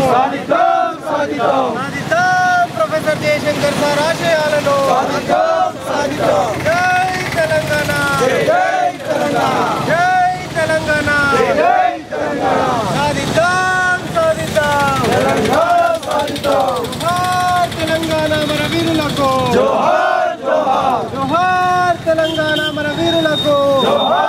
సాధిద్దాం సాధిద్దాం సాధిద్దాం ప్రొఫెసర్ జయశంకర్ సార్ ఆశయాలను సాధిద్దాం సాధిద్దాం జై తెలంగాణ జై తెలంగాణ జై తెలంగాణ జై తెలంగాణ సాధిద్దాం సాధిద్దాం తెలంగాణ సాధిద్దాం జోహార్ తెలంగాణ మన వీరులకు జోహార్ జోహార్ జోహార్ తెలంగాణ మన వీరులకు జోహార్